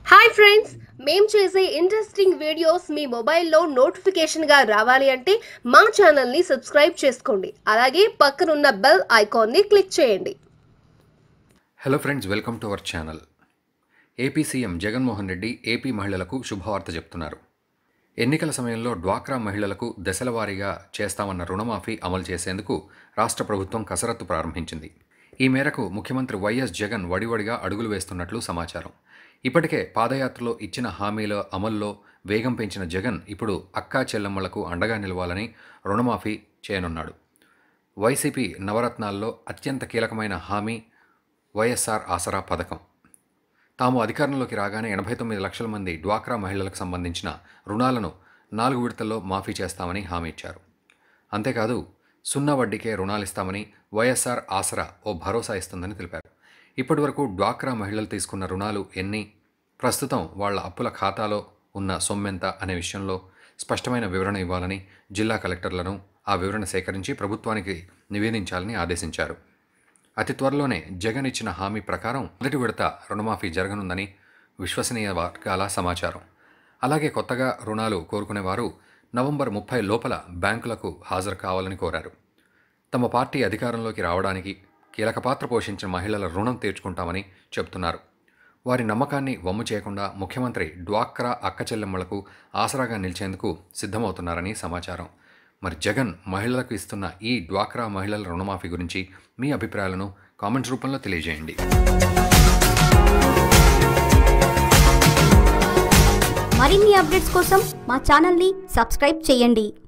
hi friends మేం చేసే interesting videos మీ మొబైల్లో నోటిఫికేషన్గా రావాలి అంటే మా ఛానల్ని సబ్స్క్రైబ్ చేసుకోండి అలాగే పక్కనున్న బెల్ ఐకాన్ని క్లిక్ చేయండి hello friends welcome to our channel AP CM Jaganmohan Reddy AP మహిళలకు శుభవార్త చెప్తున్నారు ఎన్నికల సమయంలో డ్వాక్రా మహిళలకు దశల వారీగా చేస్తామన్న రుణమాఫీ అమలు చేసేందుకు రాష్ట్ర ప్రభుత్వం కసరత్తు ప్రారంభించింది ఈ మేరకు ముఖ్యమంత్రి వైఎస్ జగన్ వడివడిగా అడుగులు వేస్తున్నట్లు సమాచారం ఇప్పటికే పాదయాత్రలో ఇచ్చిన హామీల అమల్లో వేగం పెంచిన జగన్ ఇప్పుడు అక్కా చెల్లెమ్మలకు అండగా నిలవాలని రుణమాఫీ చేయనున్నాడు వైసీపీ నవరత్నాల్లో అత్యంత కీలకమైన హామీ వైఎస్ఆర్ ఆసరా పథకం తాము అధికారంలోకి రాగానే ఎనభై తొమ్మిది లక్షల మంది డ్వాక్రా మహిళలకు సంబంధించిన రుణాలను నాలుగు విడతల్లో మాఫీ చేస్తామని హామీ ఇచ్చారు అంతేకాదు సున్నా వడ్డీకే రుణాలిస్తామని వైఎస్ఆర్ ఆసరా ఓ భరోసా ఇస్తుందని తెలిపారు ఇప్పటివరకు డ్వాక్రా మహిళలు తీసుకున్న రుణాలు ఎన్ని ప్రస్తుతం వాళ్ళ అప్పుల ఖాతాలో ఉన్న సొమ్మెంత అనే విషయంలో స్పష్టమైన వివరణ ఇవ్వాలని జిల్లా కలెక్టర్లను ఆ వివరణ సేకరించి ప్రభుత్వానికి నివేదించాలని ఆదేశించారు అతి త్వరలోనే జగన్ ఇచ్చిన హామీ ప్రకారం మొదటి విడత రుణమాఫీ జరగనుందని విశ్వసనీయ వర్గాల సమాచారం అలాగే కొత్తగా రుణాలు కోరుకునేవారు నవంబర్ ముప్పై లోపల బ్యాంకులకు హాజరు కావాలని కోరారు తమ పార్టీ అధికారంలోకి రావడానికి కీలక పాత్ర పోషించిన మహిళల రుణం తీర్చుకుంటామని చెబుతున్నారు వారి నమ్మకాన్ని వమ్ము చేయకుండా ముఖ్యమంత్రి డ్వాక్రా అక్క చెల్లెమ్మలకు ఆసరాగా నిలిచేందుకు సిద్ధమవుతున్నారని సమాచారం మరి జగన్ మహిళలకు ఇస్తున్న ఈ డ్వాక్రా మహిళల రుణమాఫీ గురించి మీ అభిప్రాయాలను కామెంట్స్ రూపంలో తెలియజేయండి మరిన్ని అప్డేట్స్ కోసం మా ఛానల్ని సబ్స్క్రైబ్ చేయండి